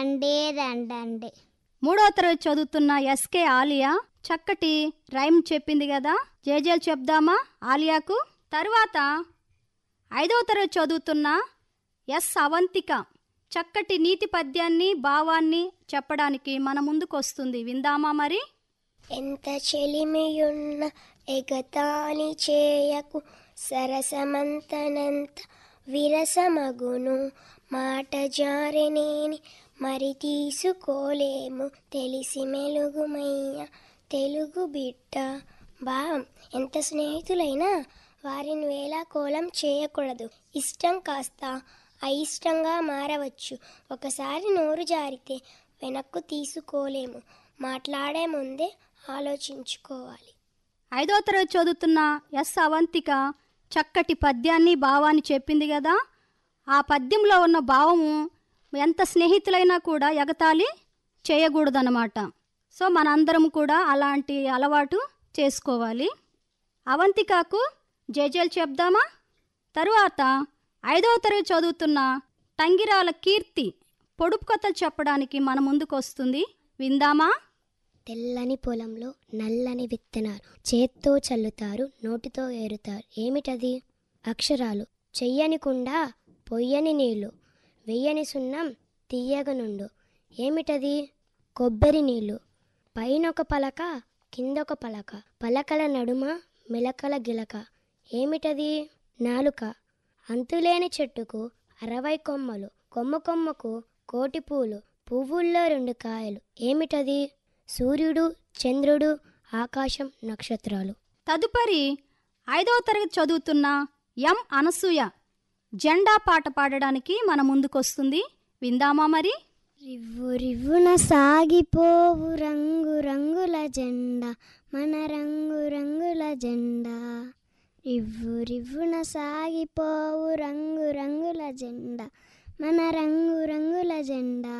రండి రండండి మూడో తరగతి చదువుతున్న ఎస్కే ఆలియా చక్కటి రైమ్ చెప్పింది కదా జేజేలు చెప్దామా ఆలియాకు తరువాత ఐదవ తరగతి చదువుతున్న ఎస్ అవంతిక చక్కటి నీతి పద్యాన్ని భావాన్ని చెప్పడానికి మన ముందుకు వస్తుంది విందామా మరి ఎంత చెలిమియున్న ఎగతాళి చేయకు సరసమంతనంత విరసమగును మాట జారెనేని మరి తీసుకోలేము తెలిసి మెలుగుమయ్య తెలుగు బిడ్డ భావం ఎంత స్నేహితులైనా వారిని వేలాకోలం చేయకూడదు ఇష్టం కాస్త అయిష్టంగా మారవచ్చు ఒకసారి నోరు జారితే వెనక్కు తీసుకోలేము మాట్లాడే ముందే ఆలోచించుకోవాలి ఐదో తరగతి చదువుతున్న ఎస్ అవంతిక చక్కటి పద్యాన్ని భావాన్ని చెప్పింది కదా ఆ పద్యంలో ఉన్న భావము ఎంత స్నేహితులైనా కూడా ఎగతాళి చేయకూడదన్నమాట సో మనందరం కూడా అలాంటి అలవాటు చేసుకోవాలి అవంతికకు జేజేలు చెప్దామా తరువాత ఐదవ తరగతి చదువుతున్న టంగిరాల కీర్తి పొడుపు కథలు చెప్పడానికి మన ముందుకు వస్తుంది విందామా తెల్లని పొలంలో నల్లని విత్తనాలు చేత్తో చల్లుతారు నోటితో ఏరుతారు ఏమిటది అక్షరాలు చెయ్యని కుండ పొయ్యని నీళ్లు వెయ్యని సున్నం తీయగనుండు ఏమిటది కొబ్బరి నీళ్లు పైనొక పలక కిందొక పలక పలకల నడుమ మెలకల గిలక ఏమిటది నాలుక అంతులేని చెట్టుకు అరవై కొమ్మలు కొమ్మ కొమ్మకు కోటి పూలు పువ్వుల్లో రెండు కాయలు ఏమిటది సూర్యుడు చంద్రుడు ఆకాశం నక్షత్రాలు తదుపరి ఐదవ తరగతి చదువుతున్న ఎం అనసూయ జెండా పాట పాడడానికి మన ముందుకొస్తుంది విందామా మరి రివ్వు రివ్వున సాగిపోవు రంగు రంగుల జెండా మన రంగు రంగుల జెండా రివ్వు రివ్వున సాగిపోవు రంగు రంగుల జెండా మన రంగు రంగుల జెండా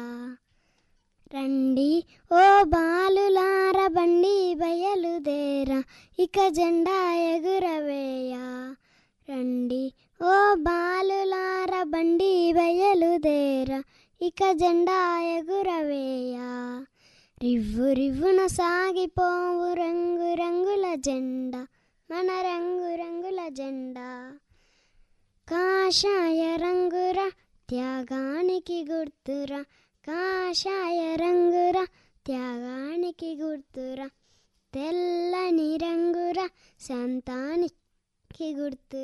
రండి ఓ బాలులార బండి బయలుదేరా ఇక జెండా ఎగురవేయా రండి ఓ బాలులార బండి బయలుదేరా ఇక జెండా ఎగురవేయా రివ్వు రివ్వున సాగిపోవు రంగు రంగుల జెండా మన రంగు రంగుల జెండా కాషాయ రంగురా త్యాగానికి గుర్తురా కాషాయ రంగురా త్యాగానికి గుర్తురా తెల్లని రంగురా శాంతానికి గుర్తు